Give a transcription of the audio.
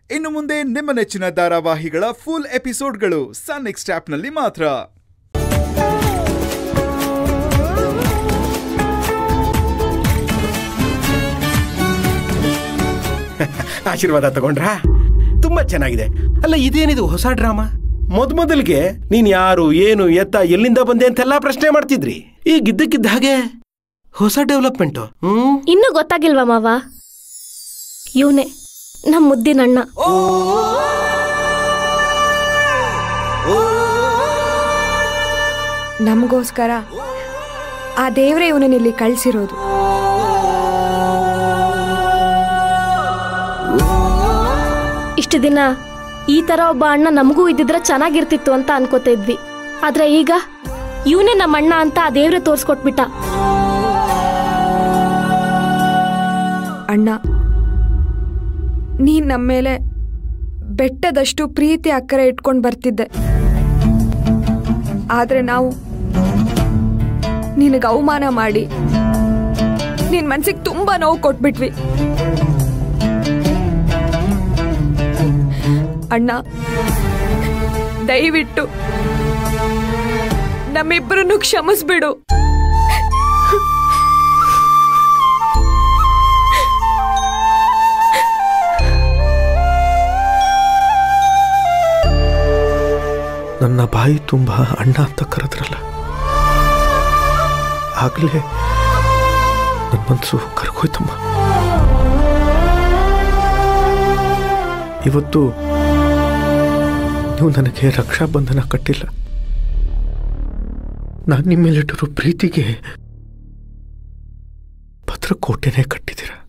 ಇನ್ನು ಮುಂದೆ ನಿಮ್ಮ ನೆಚ್ಚಿನ ಧಾರಾವಾಹಿಗಳ ಫುಲ್ ಎಪಿಸೋಡ್ಗಳು ಸನ್ ನೆಕ್ಸ್ಟ್ ಆಪ್ನಲ್ಲಿ ಮಾತ್ರ ಆಶೀರ್ವಾದ ತಗೊಂಡ್ರಾ ತುಂಬಾ ಚೆನ್ನಾಗಿದೆ ಅಲ್ಲ ಇದೇನಿದು ಹೊಸ ಡ್ರಾಮಾ ಮೊದ್ ಮೊದಲಿಗೆ ನೀನ್ ಯಾರು ಏನು ಎತ್ತ ಎಲ್ಲಿಂದ ಬಂದೆ ಅಂತೆಲ್ಲ ಪ್ರಶ್ನೆ ಮಾಡ್ತಿದ್ರಿ ಈಗ ಇದ್ದಕ್ಕಿದ್ದ ಹಾಗೆ ಹೊಸ ಡೆವಲಪ್ಮೆಂಟು ಹ್ಮ್ ಇನ್ನೂ ಗೊತ್ತಾಗಿಲ್ವಾ ಮಾವ ಇವನೇ ನಮ್ಮ ಮುದ್ದಿನಣ್ಣ ನಮಗೋಸ್ಕರ ಆ ದೇವರೇ ಇವನನ್ನ ಇಲ್ಲಿ ಕಳ್ಸಿರೋದು ಇಷ್ಟು ದಿನ ಈ ತರ ಒಬ್ಬ ಅಣ್ಣ ನಮಗೂ ಇದ್ದಿದ್ರೆ ಚೆನ್ನಾಗಿರ್ತಿತ್ತು ಅಂತ ಅನ್ಕೋತಾ ಇದ್ವಿ ಆದ್ರೆ ಈಗ ಇವನೇ ನಮ್ಮ ಅಣ್ಣ ಅಂತ ಆ ದೇವ್ರೆ ತೋರ್ಸ್ಕೊಟ್ಬಿಟ್ಟ ಅಣ್ಣ ನೀನ್ ನಮ್ಮ ಮೇಲೆ ಬೆಟ್ಟದಷ್ಟು ಪ್ರೀತಿ ಅಕ್ಕರೆ ಇಟ್ಕೊಂಡು ಬರ್ತಿದ್ದೆ ಆದ್ರೆ ನಾವು ನಿನಗೆ ಅವಮಾನ ಮಾಡಿ ನಿನ್ ಮನ್ಸಿಗೆ ತುಂಬಾ ನೋವು ಕೊಟ್ಬಿಟ್ವಿ ಅಣ್ಣ ದಯವಿಟ್ಟು ನಮ್ಮಿಬ್ಬರನ್ನು ಕ್ಷಮಿಸ್ಬಿಡು ನನ್ನ ಬಾಯಿ ತುಂಬ ಅಣ್ಣ ಅಂತ ಕರೆದ್ರಲ್ಲ ಆಗಲೇ ನನ್ನ ಮನಸ್ಸು ಕರ್ಗೋಯ್ತಮ್ಮ ಇವತ್ತು ನೀವು ನನಗೆ ರಕ್ಷಾಬಂಧನ ಕಟ್ಟಿಲ್ಲ ನಾನು ನಿಮ್ಮ ಮೇಲಿಟ್ಟಿರೋ ಪ್ರೀತಿಗೆ ಭದ್ರಕೋಟೆನೇ ಕಟ್ಟಿದ್ದೀರ